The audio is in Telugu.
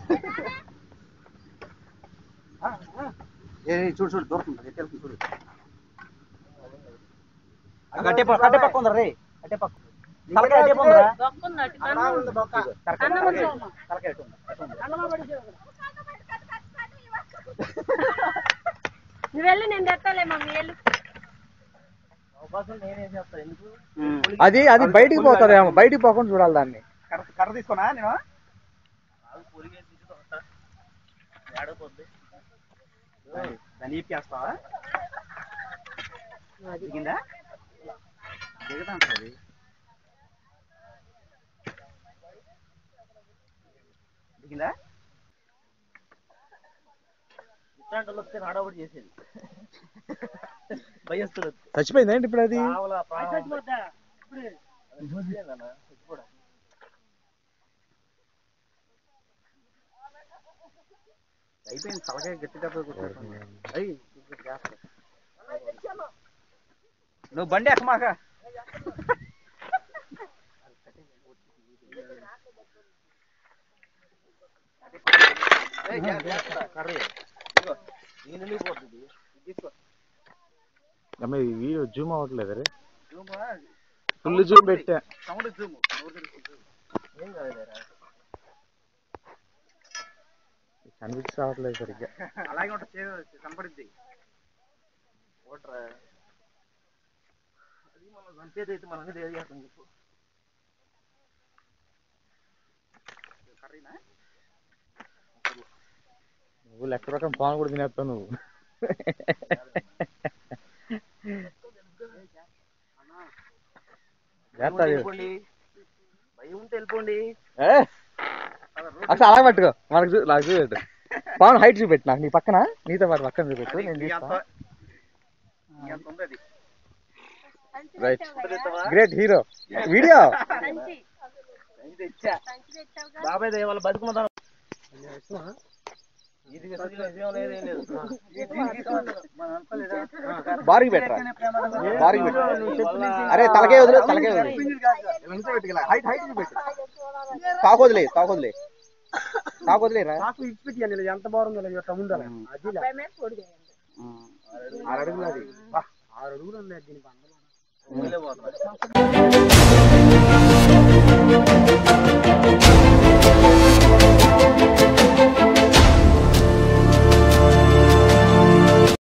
ఏ ఏ, చూడు చూడు దొరుకుతుంది ఎట్టెళ్తుంది చూడు అట్టే పక్క అట్టే పక్క ఉందా రే అట్టే పక్క తలకాయ అట్టే ఉందా దొక్కుందట తలకాయ అన్నం తలకాయ ఉంచమ్మా. తలకాయ అట్టే ఉందా? అట్టే ఉందా? నువ్వు వెళ్ళి నేను తెస్తాలే మమ్మీ వెళ్ళు అవకాశం నేనేం చేస్తా ఎందుకు అది అది బయటికి పోతుందేమో బయటికి పోకుండా చూడాలి దాన్ని కర్ర కర్ర తీసుకోనా నేను ఏడపోద్ది దాన్ని ఈపికేస్తావా దిగిందా దిగదాం అది దిగిందా ఇట్లాంటి వాళ్ళు వస్తే హడావుడి చేసేది భయస్తుడు చచ్చిపోయింది ఏంటి ఇప్పుడు అది పావలా పావలా అది చూసేదన్నా, చచ్చిపోడా. అయిపోయింది తలకాయ గట్టి దెబ్బ కొట్టేస్తుంది. అయ్యి ఇప్పుడు చేస్తా. నువ్వు బండి ఎక్కమాక ఏయ్, జాగ్రత్త. కర్రీ ఇదిగో, ఈ నుండి పోతుంది తీసుకో అమ్మ ఈ వీడియో జూమ్ అవ్వట్లేదు రే జూమ్ ఫుల్ జూమ్ పెట్టా సౌండ్ జూమ్ ఏం కాదులేరా కనిపించి రావట్లేదు సరిగ్గా అలాగే ఉంటుంది చే- కనపడిద్ది ఓట్రా అది మనం చంపేది అయితే మనం ఏది చేస్తాం చెప్పు కర్రీనా నువ్వు లెక్క ప్రకారం పాన్ కూడా తినేస్తావు నువ్వు జాగ్రత్త అది. వెళ్ళిపోండి భయం ఉంటే వెళ్ళిపోండి ఏ? అసలు అలా పట్టుకో మనకు చూ నాకు చూపెట్టు పాన్ హైట్ చూపెట్టు నాకు నీ పక్కన నీతో పాటు పక్కన చూపెట్టు నేను మీ తీస్తా అంత మీ అంత ఉంది అది రైట్ గ్రేట్ హీరో వీడియో సంచి ఇది తెచ్చా సంచి తెచ్చావుగా బాబాయ్ దయ వల్ల బతుకున్నదా ఇది విసర్జన నిజం లేదు ఏం లేదు బారికి పెట్టరా బారికి పెట్టు అరే తలకే వదిలే తలకే వదిలే హైట్ హైట్ చూపెట్టు తాకు వదిలే తాకు వదిలే తాకు వదిలేరా ఎంత బాగుందో ఇట్లా ఉండాలి అబ్బాయి మీద పొడి చేయండి ఆరు అడుగులు అది ఆరు అడుగులు ఉన్నాయి దీనికి అందరూ